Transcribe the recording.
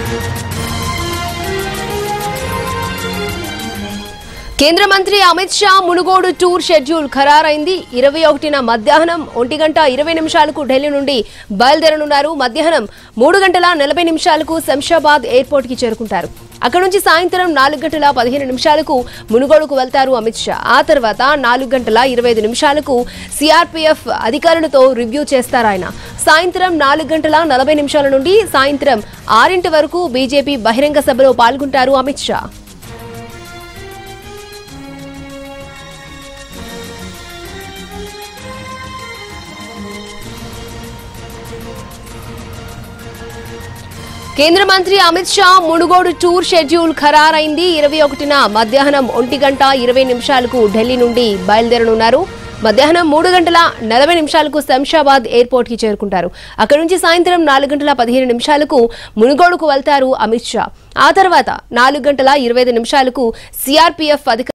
కేంద్ర మంత్రి Amit Shah Munugode tour schedule ఖరారైంది ఇరవై ఒకటిన మధ్యాహ్నం ఒంటి గంట ఇరవై నిమిషాలకు ఢిల్లీ నుండి బయలుదేరనున్నారు మధ్యాహ్నం మూడు గంటల నలభై నిమిషాలకు శంషాబాద్ ఎయిర్పోర్ట్ కి చేరుకుంటారు అక్కడ నుంచి సాయంత్రం నాలుగు గంటల పదిహేను నిమిషాలకు మునుగోడుకు వెళ్తారు అమిత్ షా ఆ తర్వాత నాలుగు గంటల ఇరవై ఐదు నిమిషాలకు సిఆర్పీఎఫ్ అధికారులతో రివ్యూ చేస్తారు ఆయన సాయంత్రం నాలుగు గంటల నలభై నిమిషాల నుండి సాయంత్రం ఆరింటి వరకు బీజేపీ బహిరంగ సభలో పాల్గొంటారు అమిత్ షా కేంద్ర మంత్రి అమిత్ షా మునుగోడు టూర్ షెడ్యూల్ ఖరారైంది ఇరవై ఒకటిన మధ్యాహ్నం ఒంటి గంట ఇరవై నిమిషాలకు ఢిల్లీ నుండి బయలుదేరనున్నారు మధ్యాహ్నం మూడు గంటల నలభై నిమిషాలకు శంషాబాద్ ఎయిర్పోర్ట్ కి చేరుకుంటారు అక్కడ నుంచి సాయంత్రం నాలుగు గంటల పదిహేను నిమిషాలకు మునుగోడుకు వెళ్తారు అమిత్ షా ఆ తర్వాత నాలుగు గంటల ఇరవై ఐదు నిమిషాలకు సిఆర్పీఎఫ్ అధికారులు